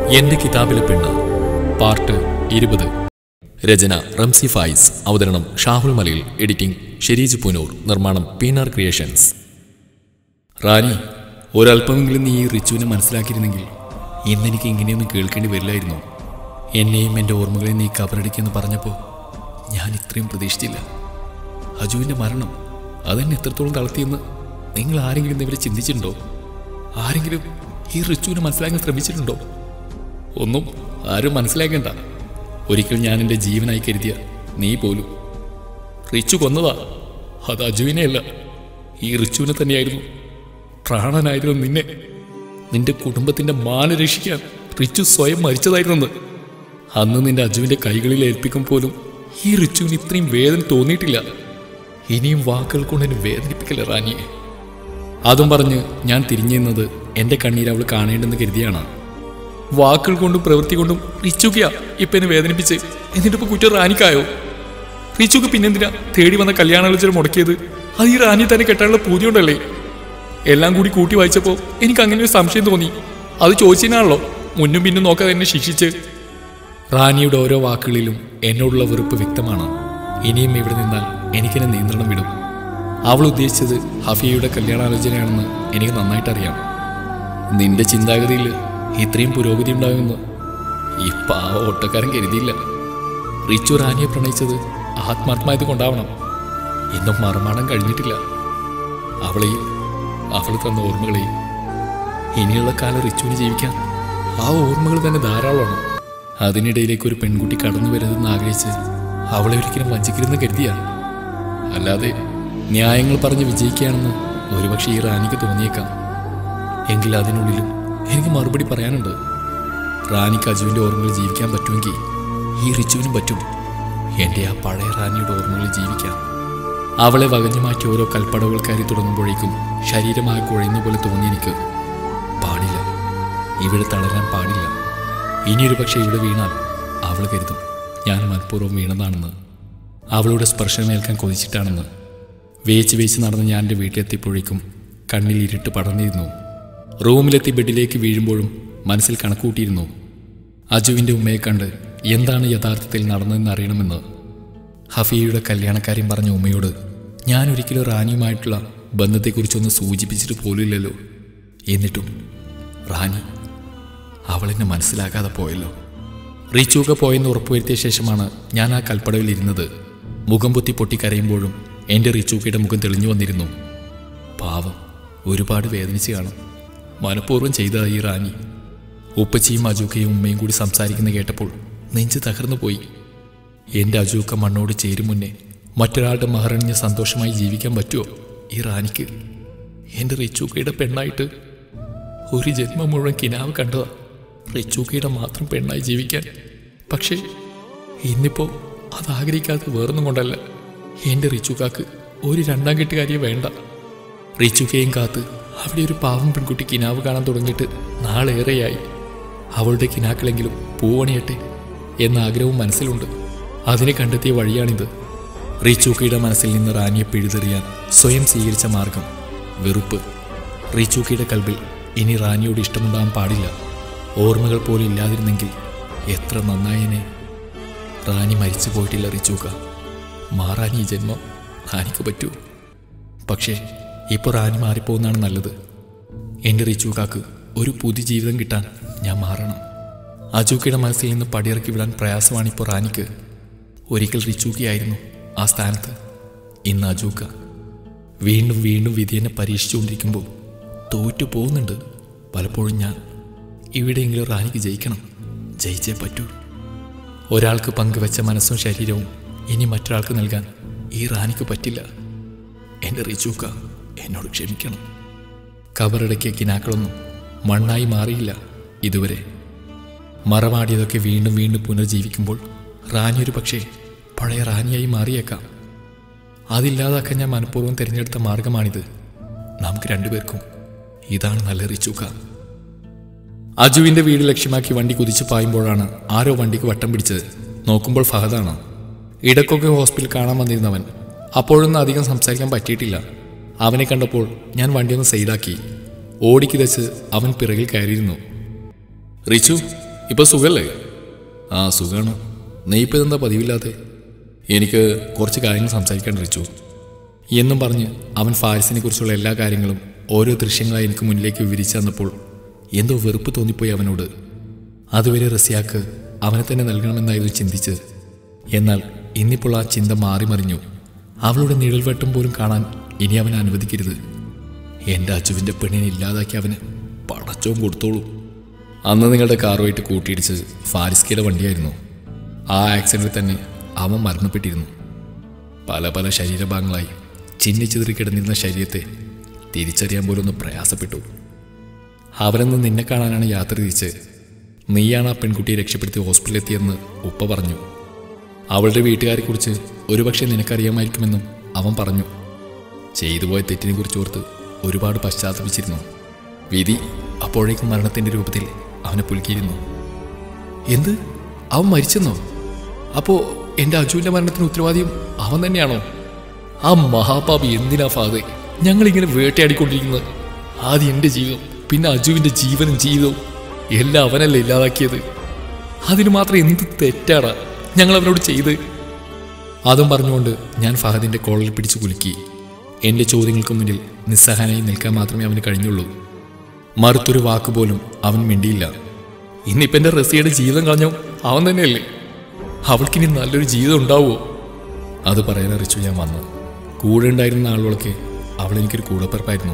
എന്റെ കിതാബിലെ പെണ്ണ് പാർട്ട് ഇരുപത് രചന റംസി ഫായിസ് അവതരണം ഷാഹുൽ മലയിൽ എഡിറ്റിംഗ് ഷെരീജ് പുനൂർ നിർമ്മാണം പീനാർ ക്രിയേഷൻസ് റാണി ഒരല്പമെങ്കിലും നീ ഈ റിച്ചുവിനെ മനസ്സിലാക്കിയിരുന്നെങ്കിൽ ഇന്നെനിക്ക് ഇങ്ങനെയൊന്നും കേൾക്കേണ്ടി വരില്ലായിരുന്നു എന്നെയും എൻ്റെ ഓർമ്മകളെയും നീ കബറടിക്കെന്ന് പറഞ്ഞപ്പോൾ ഞാൻ ഇത്രയും പ്രതീക്ഷിച്ചില്ല അജുവിൻ്റെ മരണം അതെന്നെ എത്രത്തോളം തളർത്തിയെന്ന് നിങ്ങൾ ആരെങ്കിലും ഇന്നിവരെ ചിന്തിച്ചിട്ടുണ്ടോ ആരെങ്കിലും ഈ റിച്ചുവിനെ മനസ്സിലാക്കാൻ ശ്രമിച്ചിട്ടുണ്ടോ ഒന്നും ആരും മനസ്സിലാക്കേണ്ട ഒരിക്കൽ ഞാൻ എൻ്റെ ജീവനായി കരുതിയ നീ പോലും റിച്ചു കൊന്നതാ അത് അജുവിനെയല്ല ഈ റിച്ചുവിനെ തന്നെയായിരുന്നു പ്രാണനായിരുന്നു നിന്നെ നിന്റെ കുടുംബത്തിന്റെ മാന രക്ഷിക്കാൻ റിച്ചു സ്വയം മരിച്ചതായിരുന്നെന്ന് അന്ന് നിന്റെ അജുവിന്റെ കൈകളിൽ ഏൽപ്പിക്കും പോലും ഈ റിച്ചുവിന് ഇത്രയും വേദന തോന്നിയിട്ടില്ല ഇനിയും വാക്കുകൾ കൊണ്ട് എന്നെ വേദനിപ്പിക്കല റാനിയെ അതും പറഞ്ഞ് ഞാൻ തിരിഞ്ഞു നിന്നത് എന്റെ കണ്ണീര് അവൾ കാണേണ്ടെന്ന് കരുതിയാണ് വാക്കുകൾ കൊണ്ടും പ്രവൃത്തി കൊണ്ടും റിച്ചുക്കയാ ഇപ്പൊ എന്നെ വേദനിപ്പിച്ച് എന്നിട്ടിപ്പോ കുറ്റം റാനിക്കായോ റിച്ചുക്ക് പിന്നെന്തിനാ തേടി വന്ന കല്യാണാലോചന മുടക്കിയത് അത് ഈ റാനി തന്നെ കെട്ടാനുള്ള പൂതി കൊണ്ടല്ലേ എല്ലാം കൂടി കൂട്ടി വായിച്ചപ്പോൾ എനിക്ക് അങ്ങനെ ഒരു സംശയം തോന്നി അത് ചോദിച്ചതിനാണല്ലോ മുന്നും പിന്നും നോക്കാതെ എന്നെ ശിക്ഷിച്ച് റാണിയുടെ ഓരോ വാക്കുകളിലും എന്നോടുള്ള വെറുപ്പ് വ്യക്തമാണ് ഇനിയും ഇവിടെ നിന്നാൽ എനിക്കെന്നെ നിയന്ത്രണം വിടും അവൾ ഉദ്ദേശിച്ചത് ഹഫിയയുടെ കല്യാണാലോചനയാണെന്ന് എനിക്ക് നന്നായിട്ട് അറിയാം നിന്റെ ചിന്താഗതിയിൽ ഇത്രയും പുരോഗതി ഉണ്ടാകുമെന്ന് ഈ പാവ ഓട്ടക്കാരൻ കരുതിയില്ല റിച്ചു റാനിയെ പ്രണയിച്ചത് ആത്മാത്മായത് കൊണ്ടാവണം ഇന്നും മറുമാണം കഴിഞ്ഞിട്ടില്ല അവളെയും അവൾ തന്ന ഓർമ്മകളെയും ഇനിയുള്ള കാലം റിച്ചുവിന് ജീവിക്കാൻ ആ ഓർമ്മകൾ തന്നെ ധാരാളമാണ് അതിനിടയിലേക്ക് ഒരു പെൺകുട്ടി കടന്നു വരരുതെന്ന് ആഗ്രഹിച്ച് അവളെ ഒരിക്കലും വഞ്ചിക്കരുതെന്ന് കരുതിയ അല്ലാതെ ന്യായങ്ങൾ പറഞ്ഞ് വിജയിക്കുകയാണെന്ന് ഒരുപക്ഷെ ഈ റാണിക്ക് തോന്നിയേക്കാം എങ്കിൽ അതിനുള്ളിലും എനിക്ക് മറുപടി പറയാനുണ്ട് റാണിക്ക് അജുവിൻ്റെ ഓർമ്മകൾ ജീവിക്കാൻ പറ്റുമെങ്കിൽ ഈ റിച്ചുവിനും പറ്റും എൻ്റെ ആ പഴയ റാണിയുടെ ഓർമ്മകൾ ജീവിക്കാം അവളെ വകഞ്ഞു മാറ്റി ഓരോ കൽപ്പടവുകൾ കയറി തുടങ്ങുമ്പോഴേക്കും ശരീരമായി കുഴയുന്ന പോലെ തോന്നി എനിക്ക് പാടില്ല ഇവിടെ തളരാൻ പാടില്ല ഇനിയൊരു പക്ഷേ ഇവിടെ വീണാൽ അവൾ കരുതും ഞാൻ മനഃപൂർവ്വം വീണതാണെന്ന് അവളുടെ സ്പർശനമേൽക്കാൻ കൊതിച്ചിട്ടാണെന്ന് വേച്ച് വേച്ച് നടന്ന് ഞാൻ എൻ്റെ വീട്ടിലെത്തിയപ്പോഴേക്കും കണ്ണിൽ ഇരുട്ട് പടർന്നിരുന്നു റൂമിലെത്തി ബെഡിലേക്ക് വീഴുമ്പോഴും മനസ്സിൽ കണക്കൂട്ടിയിരുന്നു അജുവിൻ്റെ ഉമ്മയെ കണ്ട് എന്താണ് യഥാർത്ഥത്തിൽ നടന്നതെന്ന് അറിയണമെന്ന് ഹഫിയയുടെ കല്യാണക്കാര്യം പറഞ്ഞ ഉമ്മയോട് ഞാൻ ഒരിക്കലും റാനിയുമായിട്ടുള്ള ബന്ധത്തെക്കുറിച്ചൊന്ന് സൂചിപ്പിച്ചിട്ട് പോലുമില്ലല്ലോ എന്നിട്ടും റാനി അവളെന്നെ മനസ്സിലാക്കാതെ പോയല്ലോ റിച്ചൂക്ക പോയെന്ന് ഉറപ്പുവരുത്തിയ ശേഷമാണ് ഞാൻ ആ കൽപ്പടവിൽ ഇരുന്നത് മുഖം പൊത്തി പൊട്ടിക്കരയുമ്പോഴും എൻ്റെ റിച്ചൂക്കയുടെ മുഖം തെളിഞ്ഞു വന്നിരുന്നു പാവം ഒരുപാട് വേദനിച്ച് കാണും മനഃപൂർവ്വം ചെയ്ത ഈ റാണി ഉപ്പച്ചിയും അജൂക്കയും ഉമ്മയും കൂടി സംസാരിക്കുന്ന കേട്ടപ്പോൾ നെഞ്ച് തകർന്നു പോയി എൻ്റെ അജൂക്ക മണ്ണോട് ചേരും മുന്നേ മറ്റൊരാളുടെ മഹറണിഞ്ഞ് സന്തോഷമായി ജീവിക്കാൻ പറ്റുമോ ഈ റാണിക്ക് എൻ്റെ റിച്ചൂക്കയുടെ പെണ്ണായിട്ട് ഒരു ജന്മം മുഴുവൻ കിനാവ് കണ്ടതാ റിച്ചൂക്കയുടെ മാത്രം പെണ്ണായി ജീവിക്കാൻ പക്ഷേ ഇന്നിപ്പോ അത് ആഗ്രഹിക്കാതെ വേറൊന്നും കൊണ്ടല്ല എൻ്റെ റിച്ചുക്കാക്ക് ഒരു രണ്ടാം കെട്ടുകാരിയെ വേണ്ട റിച്ചുക്കയും കാത്ത് അവിടെ ഒരു പാവം പെൺകുട്ടി കിനാവ് കാണാൻ തുടങ്ങിയിട്ട് നാളേറെയായി അവളുടെ കിനാക്കളെങ്കിലും പൂവണിയട്ടെ എന്ന ആഗ്രഹവും മനസ്സിലുണ്ട് അതിനെ കണ്ടെത്തിയ വഴിയാണിത് റിച്ചൂക്കയുടെ മനസ്സിൽ നിന്ന് റാനിയെ പിഴുതെറിയാൻ സ്വയം സ്വീകരിച്ച മാർഗം വെറുപ്പ് റിച്ചൂക്കയുടെ കൽബിൽ ഇനി റാനിയോട് ഇഷ്ടമുണ്ടാകാൻ പാടില്ല ഓർമ്മകൾ പോലും ഇല്ലാതിരുന്നെങ്കിൽ എത്ര നന്നായനെ റാണി മരിച്ചു പോയിട്ടില്ല റിച്ചൂക്ക മാറാൻ ഈ ജന്മം റാനിക്ക് പറ്റൂ പക്ഷേ ഇപ്പോൾ റാണി മാറിപ്പോകുന്നതാണ് നല്ലത് എൻ്റെ റിച്ചൂക്കാക്ക് ഒരു പുതിയ ജീവിതം കിട്ടാൻ ഞാൻ മാറണം അജൂക്കയുടെ മനസ്സിൽ നിന്ന് പടിയിറക്കി വിടാൻ പ്രയാസമാണ് ഇപ്പോൾ റാനിക്ക് ഒരിക്കൽ റിച്ചൂക്കിയായിരുന്നു ആ സ്ഥാനത്ത് ഇന്ന് അജൂക്ക വീണ്ടും വീണ്ടും വിധിയെന്നെ പരീക്ഷിച്ചുകൊണ്ടിരിക്കുമ്പോൾ തോറ്റു പോകുന്നുണ്ട് പലപ്പോഴും ഞാൻ ഇവിടെയെങ്കിലും റാണിക്ക് ജയിക്കണം ജയിച്ചേ പറ്റൂ ഒരാൾക്ക് പങ്കുവെച്ച മനസ്സും ശരീരവും ഇനി മറ്റൊരാൾക്ക് നൽകാൻ ഈ റാണിക്ക് പറ്റില്ല എൻ്റെ റിച്ചൂക്ക എന്നോട് ക്ഷമിക്കണം കബറടക്കിയ കിനാക്കളൊന്നും മണ്ണായി മാറിയില്ല ഇതുവരെ മറമാടിയതൊക്കെ വീണ്ടും വീണ്ടും പുനർജീവിക്കുമ്പോൾ റാണി ഒരു പക്ഷേ പഴയ റാണിയായി മാറിയേക്കാം അതില്ലാതാക്കാൻ ഞാൻ മനഃപൂർവ്വം തിരഞ്ഞെടുത്ത മാർഗമാണിത് നമുക്ക് രണ്ടുപേർക്കും ഇതാണ് നല്ല റിച്ചൂക്ക അജുവിന്റെ വീട് ലക്ഷ്യമാക്കി വണ്ടി കുതിച്ചു പായുമ്പോഴാണ് ആരോ വണ്ടിക്ക് വട്ടം പിടിച്ചത് നോക്കുമ്പോൾ ഫഹദാണ് ഇടക്കൊക്കെ ഹോസ്പിറ്റൽ കാണാൻ വന്നിരുന്നവൻ അപ്പോഴൊന്നും അധികം സംസാരിക്കാൻ പറ്റിയിട്ടില്ല അവനെ കണ്ടപ്പോൾ ഞാൻ വണ്ടിയൊന്ന് സൈഡാക്കി ഓടിക്കിതച്ച് അവൻ പിറകിൽ കയറിയിരുന്നു റിച്ചു ഇപ്പൊ സുഖല്ലേ ആ സുഖമാണ് നീ ഇപ്പം ഇതെന്താ പതിവില്ലാതെ എനിക്ക് കുറച്ച് കാര്യങ്ങൾ സംസാരിക്കാൻ റിച്ചു എന്നും പറഞ്ഞ് അവൻ ഫാരിസിനെ കുറിച്ചുള്ള എല്ലാ കാര്യങ്ങളും ഓരോ ദൃശ്യങ്ങളായി എനിക്ക് മുന്നിലേക്ക് വിവരിച്ചു തന്നപ്പോൾ എന്തോ വെറുപ്പ് തോന്നിപ്പോയി അവനോട് അതുവരെ റസിയാക്ക് അവനെ തന്നെ നൽകണമെന്നായിരുന്നു ചിന്തിച്ച് എന്നാൽ ഇന്നിപ്പോൾ ആ ചിന്ത മാറി മറിഞ്ഞു അവളുടെ നിഴൽവെട്ടം പോലും കാണാൻ ഇനി അവൻ അനുവദിക്കരുത് എൻ്റെ അച്ചുവിൻ്റെ പെണ്ണിനെ ഇല്ലാതാക്കി അവന് പടച്ചവും കൊടുത്തോളൂ അന്ന് നിങ്ങളുടെ കാറുമായിട്ട് കൂട്ടിയിടിച്ച് ഫാരിസ്കയുടെ വണ്ടിയായിരുന്നു ആ ആക്സിഡന്റിൽ തന്നെ അവൻ മരണപ്പെട്ടിരുന്നു പല പല ശരീരഭാഗങ്ങളായി ചിന്നിച്ചിതറി കിടന്നിരുന്ന ശരീരത്തെ തിരിച്ചറിയാൻ പോലും ഒന്ന് പ്രയാസപ്പെട്ടു അവരെന്ന് നിന്നെ കാണാനാണ് യാത്ര തിരിച്ച് നീയാണ് ആ പെൺകുട്ടിയെ രക്ഷപ്പെടുത്തി ഹോസ്പിറ്റലിൽ എത്തിയെന്ന് ഉപ്പ പറഞ്ഞു അവളുടെ വീട്ടുകാരെക്കുറിച്ച് ഒരുപക്ഷെ നിനക്കറിയാമായിരിക്കുമെന്നും അവൻ പറഞ്ഞു ചെയ്തു പോയ തെറ്റിനെ കുറിച്ച് ഓർത്ത് ഒരുപാട് പശ്ചാത്തപിച്ചിരുന്നു വിധി അപ്പോഴേക്കും മരണത്തിന്റെ രൂപത്തിൽ അവനെ പുലുക്കിയിരുന്നു എന്ത് അവൻ മരിച്ചെന്നോ അപ്പോ എന്റെ അജുവിന്റെ മരണത്തിന് ഉത്തരവാദിയും അവൻ തന്നെയാണോ ആ മഹാപാപി എന്തിനാ ഫാദെ ഞങ്ങളിങ്ങനെ വേട്ടയാടിക്കൊണ്ടിരിക്കുന്നത് ആദ്യം എന്റെ ജീവിതം പിന്നെ അജുവിന്റെ ജീവനും ജീവിതവും എല്ലാം അവനല്ലേ ഇല്ലാതാക്കിയത് അതിന് മാത്രം എന്ത് തെറ്റാടാ ഞങ്ങൾ അവനോട് ചെയ്ത് അതും പറഞ്ഞുകൊണ്ട് ഞാൻ ഫഹദിന്റെ കോളറിൽ പിടിച്ചു കുലുക്കി എന്റെ ചോദ്യങ്ങൾക്ക് മുന്നിൽ നിസ്സഹായനായി നിൽക്കാൻ മാത്രമേ അവന് കഴിഞ്ഞുള്ളൂ മറുത്തൊരു വാക്ക് പോലും അവൻ മിണ്ടിയില്ല ഇന്നിപ്പോ എന്റെ റസിയുടെ ജീവിതം കളഞ്ഞോ അവൻ തന്നെയല്ലേ അവൾക്കിനി നല്ലൊരു ജീവിതം ഉണ്ടാവുമോ അത് പറയാൻ അറിയിച്ചു ഞാൻ വന്നു കൂടെ ഉണ്ടായിരുന്ന ആളുകളൊക്കെ അവൾ എനിക്കൊരു കൂടപ്പിറപ്പായിരുന്നു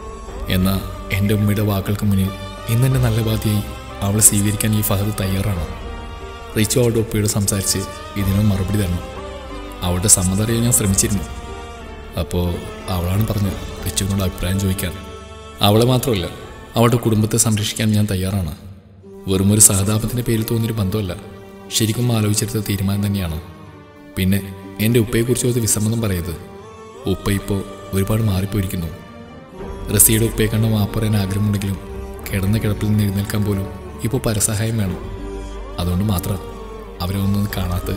എന്നാൽ എൻ്റെ ഉമ്മയുടെ വാക്കുകൾക്ക് മുന്നിൽ ഇന്നെന്നെ നല്ല ബാധ്യയായി അവളെ സ്വീകരിക്കാൻ ഈ ഫഹദ് തയ്യാറാണ് റിച്ചു അവളുടെ ഉപ്പയോട് സംസാരിച്ച് ഇതിനൊരു മറുപടി തരണം അവളുടെ സമ്മതം അറിയാൻ ഞാൻ ശ്രമിച്ചിരുന്നു അപ്പോൾ അവളാണ് പറഞ്ഞത് റിച്ചുവിനോട് അഭിപ്രായം ചോദിക്കാൻ അവളെ മാത്രമല്ല അവളുടെ കുടുംബത്തെ സംരക്ഷിക്കാൻ ഞാൻ തയ്യാറാണ് വെറും ഒരു സഹതാപത്തിൻ്റെ പേരിൽ തോന്നിയൊരു ബന്ധമല്ല ശരിക്കും ആലോചിച്ചെടുത്ത തീരുമാനം തന്നെയാണ് പിന്നെ എൻ്റെ ഉപ്പയെക്കുറിച്ച് ഒരു വിസമ്മതം പറയരുത് ഉപ്പ ഇപ്പോൾ ഒരുപാട് മാറിപ്പോയിരിക്കുന്നു റസിയുടെ ഉപ്പയെ കണ്ട മാപ്പ് പറയാൻ ആഗ്രഹമുണ്ടെങ്കിലും കിടന്ന കിടപ്പിൽ നിന്ന് എഴുന്നേൽക്കാൻ പോലും ഇപ്പോൾ പരസഹായം വേണം അതുകൊണ്ട് മാത്രം അവരെ ഒന്നും കാണാത്തത്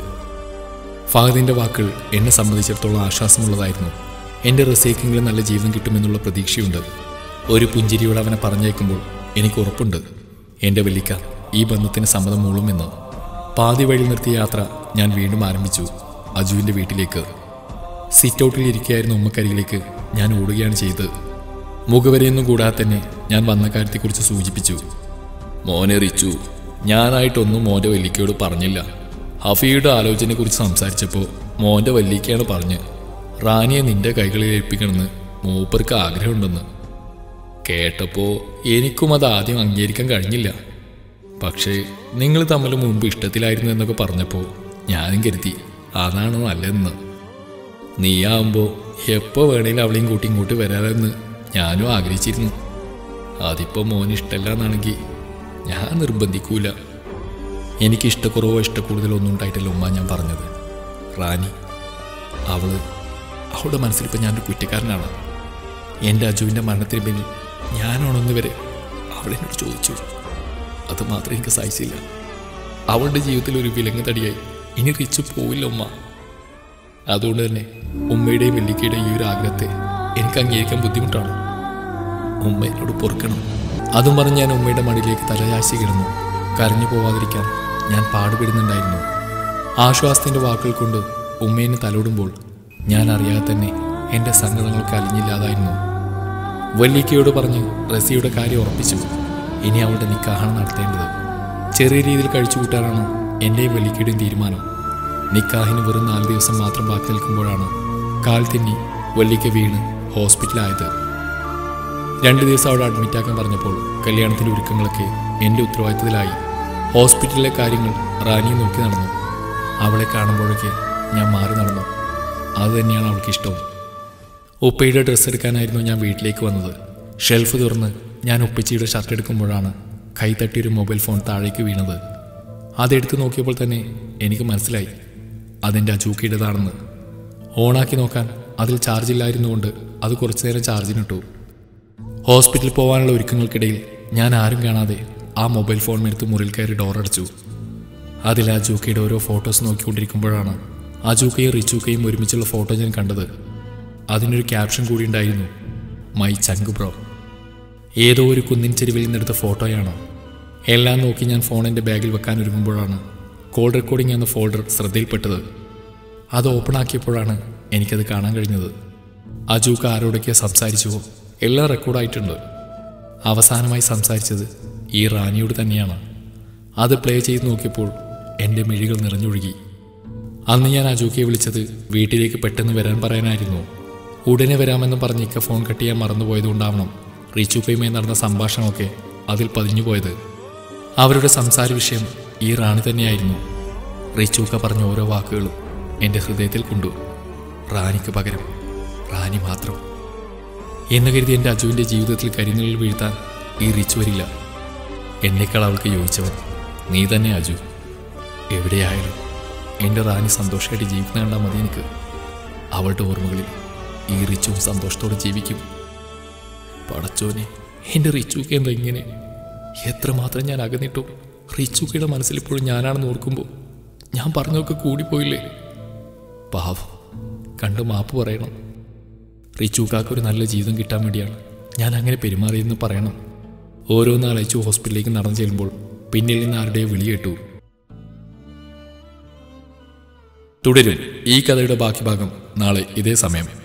ഫഹദിന്റെ വാക്കുകൾ എന്നെ സംബന്ധിച്ചിടത്തോളം ആശ്വാസമുള്ളതായിരുന്നു എൻ്റെ റസിയക്കെങ്കിലും നല്ല ജീവിതം കിട്ടുമെന്നുള്ള പ്രതീക്ഷയുണ്ട് ഒരു പുഞ്ചിരിയോട് അവനെ പറഞ്ഞേക്കുമ്പോൾ എനിക്ക് ഉറപ്പുണ്ട് എൻ്റെ വെല്ലിക്ക ഈ ബന്ധത്തിന് സമ്മതം മൂളുമെന്ന് പാതി വഴി നിർത്തിയ യാത്ര ഞാൻ വീണ്ടും ആരംഭിച്ചു അജുവിൻ്റെ വീട്ടിലേക്ക് സിറ്റ് ഔട്ടിൽ ഇരിക്കുകയായിരുന്ന ഉമ്മക്കരികിലേക്ക് ഞാൻ ഓടുകയാണ് ചെയ്തത് മുഖവരെയൊന്നും കൂടാതെ തന്നെ ഞാൻ വന്ന കാര്യത്തെക്കുറിച്ച് സൂചിപ്പിച്ചു മോനെ റിച്ചു ഞാനായിട്ടൊന്നും മോൻ്റെ വല്ലിക്കയോട് പറഞ്ഞില്ല ഹഫിയുടെ ആലോചനയെക്കുറിച്ച് സംസാരിച്ചപ്പോൾ മോൻ്റെ വല്ലിക്കയാണ് പറഞ്ഞ് റാനിയെ നിന്റെ കൈകളിൽ ഏൽപ്പിക്കണമെന്ന് മൂപ്പർക്ക് ആഗ്രഹമുണ്ടെന്ന് കേട്ടപ്പോൾ എനിക്കും അത് ആദ്യം അംഗീകരിക്കാൻ കഴിഞ്ഞില്ല പക്ഷേ നിങ്ങൾ തമ്മിൽ മുൻപ് ഇഷ്ടത്തിലായിരുന്നു എന്നൊക്കെ പറഞ്ഞപ്പോൾ ഞാനും കരുതി അതാണ് നല്ലതെന്ന് നീയാവുമ്പോൾ എപ്പോൾ വേണേലും അവളെയും കൂട്ടി ഇങ്ങോട്ട് വരാമെന്ന് ഞാനും ആഗ്രഹിച്ചിരുന്നു അതിപ്പോൾ മോന് ഇഷ്ടമല്ല എന്നാണെങ്കിൽ ഞാൻ നിർബന്ധിക്കൂല എനിക്ക് ഇഷ്ടക്കുറവോ ഇഷ്ടക്കൂടുതലോ ഒന്നും ഉണ്ടായിട്ടില്ല ഉമ്മ ഞാൻ പറഞ്ഞത് റാണി അവള് അവളുടെ മനസ്സിലിപ്പോൾ ഞാനൊരു കുറ്റക്കാരനാണ് എൻ്റെ അജുവിൻ്റെ മരണത്തിന് പിന്നിൽ ഞാനാണെന്ന് വരെ അവളെന്നോട് ചോദിച്ചു അത് മാത്രം എനിക്ക് സഹിച്ചില്ല അവളുടെ ജീവിതത്തിൽ ഒരു വിലങ്ങ് തടിയായി ഇനി റിച്ചു പോവില്ല ഉമ്മ അതുകൊണ്ട് തന്നെ ഉമ്മയുടെയും വെല്ലിക്കയുടെയും ഈ ഒരു ആഗ്രഹത്തെ എനിക്ക് അംഗീകരിക്കാൻ ബുദ്ധിമുട്ടാണ് ഉമ്മ എന്നോട് പൊറുക്കണം അതും പറഞ്ഞ് ഞാൻ ഉമ്മയുടെ മടിയിലേക്ക് തലയാശി കിടന്നു കരഞ്ഞു പോവാതിരിക്കാൻ ഞാൻ പാടുപെടുന്നുണ്ടായിരുന്നു ആശ്വാസത്തിൻ്റെ വാക്കുകൾ കൊണ്ട് ഉമ്മേനെ തലോടുമ്പോൾ ഞാൻ അറിയാതെ തന്നെ എൻ്റെ സങ്കടങ്ങൾക്ക് അലിഞ്ഞില്ലാതായിരുന്നു വല്ലിക്കയോട് പറഞ്ഞ് റസിയുടെ കാര്യം ഉറപ്പിച്ചു ഇനി അവളുടെ നിക്കാഹാണ് നടത്തേണ്ടത് ചെറിയ രീതിയിൽ കഴിച്ചു കൂട്ടാനാണ് എൻ്റെയും വല്ലിക്കയുടെയും തീരുമാനം നിക്കാഹിന് വെറും നാല് ദിവസം മാത്രം ബാക്കി നിൽക്കുമ്പോഴാണ് കാൽ തെന്നി വല്ലിക്ക വീണ് ഹോസ്പിറ്റലായത് രണ്ട് ദിവസം അവിടെ അഡ്മിറ്റാക്കാൻ പറഞ്ഞപ്പോൾ കല്യാണത്തിൻ്റെ ഒരുക്കങ്ങളൊക്കെ എൻ്റെ ഉത്തരവാദിത്തത്തിലായി ഹോസ്പിറ്റലിലെ കാര്യങ്ങൾ റാനിയെ നോക്കി നടന്നു അവളെ കാണുമ്പോഴൊക്കെ ഞാൻ മാറി നടന്നു അത് തന്നെയാണ് അവൾക്ക് ഇഷ്ടവും ഉപ്പയുടെ ഡ്രസ്സ് എടുക്കാനായിരുന്നു ഞാൻ വീട്ടിലേക്ക് വന്നത് ഷെൽഫ് തുറന്ന് ഞാൻ ഉപ്പച്ചിയുടെ ഷർട്ട് എടുക്കുമ്പോഴാണ് കൈ തട്ടിയൊരു മൊബൈൽ ഫോൺ താഴേക്ക് വീണത് അതെടുത്ത് നോക്കിയപ്പോൾ തന്നെ എനിക്ക് മനസ്സിലായി അതെൻ്റെ അജൂക്കിയുടേതാണെന്ന് ഓണാക്കി നോക്കാൻ അതിൽ ചാർജ് ഇല്ലായിരുന്നുകൊണ്ട് അത് കുറച്ചു നേരം ചാർജിനിട്ടു ഹോസ്പിറ്റലിൽ പോകാനുള്ള ഒരുക്കങ്ങൾക്കിടയിൽ ഞാൻ ആരും കാണാതെ ആ മൊബൈൽ ഫോൺ എടുത്ത് മുറിയിൽ കയറി ഡോറടച്ചു അതിൽ ആ ജൂക്കയുടെ ഓരോ ഫോട്ടോസ് നോക്കിക്കൊണ്ടിരിക്കുമ്പോഴാണ് ആ ജൂക്കയും റിച്ചൂക്കയും ഒരുമിച്ചുള്ള ഫോട്ടോ ഞാൻ കണ്ടത് അതിനൊരു ക്യാപ്ഷൻ കൂടി ഉണ്ടായിരുന്നു മൈ ചങ്ക് ബ്രോ ഏതോ ഒരു കുന്നിൻ ചെരുവിൽ നിന്നെടുത്ത ഫോട്ടോയാണ് എല്ലാം നോക്കി ഞാൻ ഫോൺ എൻ്റെ ബാഗിൽ വെക്കാൻ ഒരുങ്ങുമ്പോഴാണ് കോൾ റെക്കോർഡിംഗ് എന്ന ഫോൾഡർ ശ്രദ്ധയിൽപ്പെട്ടത് അത് ഓപ്പൺ ആക്കിയപ്പോഴാണ് എനിക്കത് കാണാൻ കഴിഞ്ഞത് അജൂക്ക് ആരോടൊക്കെ സംസാരിച്ചുവോ എല്ലാം റെക്കോർഡായിട്ടുണ്ട് അവസാനമായി സംസാരിച്ചത് ഈ റാണിയോട് തന്നെയാണ് അത് പ്ലേ ചെയ്ത് നോക്കിയപ്പോൾ എൻ്റെ മിഴികൾ നിറഞ്ഞൊഴുകി അന്ന് ഞാൻ അജൂക്കയെ വിളിച്ചത് വീട്ടിലേക്ക് പെട്ടെന്ന് വരാൻ പറയാനായിരുന്നു ഉടനെ വരാമെന്ന് പറഞ്ഞ് ഇക്ക ഫോൺ കട്ട് ചെയ്യാൻ മറന്നുപോയതുകൊണ്ടാവണം റിച്ചുക്കയുമായി നടന്ന സംഭാഷണമൊക്കെ അതിൽ പതിഞ്ഞു പോയത് അവരുടെ സംസാര വിഷയം ഈ റാണി തന്നെയായിരുന്നു റിച്ചൂക്ക പറഞ്ഞ ഓരോ വാക്കുകളും എൻ്റെ ഹൃദയത്തിൽ കൊണ്ടു റാണിക്ക് പകരം റാണി മാത്രം എന്ന് കരുതി എൻ്റെ അജുവിൻ്റെ ജീവിതത്തിൽ കരിനിഴൽ വീഴ്ത്താൻ ഈ റിച്ചു വരില്ല എന്നേക്കാൾ അവൾക്ക് യോജിച്ചവൻ നീ തന്നെ അജു എവിടെയായാലും എൻ്റെ റാണി സന്തോഷമായിട്ട് ജീവിക്കുന്ന കണ്ടാൽ മതി എനിക്ക് അവളുടെ ഓർമ്മകളിൽ ഈ റിച്ചുവും സന്തോഷത്തോടെ ജീവിക്കും പടച്ചോനെ എൻ്റെ റിച്ചുക്ക് എന്താ ഇങ്ങനെ എത്രമാത്രം ഞാൻ അകന്നിട്ടു റിച്ചുക്കയുടെ മനസ്സിൽ ഇപ്പോഴും ഞാനാണെന്ന് ഓർക്കുമ്പോൾ ഞാൻ പറഞ്ഞതൊക്കെ കൂടിപ്പോയില്ലേ പാവം കണ്ട് മാപ്പ് പറയണം റിച്ചുക്കാക്ക് ഒരു നല്ല ജീവിതം കിട്ടാൻ വേണ്ടിയാണ് ഞാൻ അങ്ങനെ പെരുമാറിയെന്ന് പറയണം ഓരോന്നാളയച്ചു ഹോസ്പിറ്റലിലേക്ക് നടന്നു ചെല്ലുമ്പോൾ പിന്നിൽ നിന്ന് ആരുടെയോ വിളി കേട്ടു തുടരും ഈ കഥയുടെ ബാക്കി ഭാഗം നാളെ ഇതേ സമയം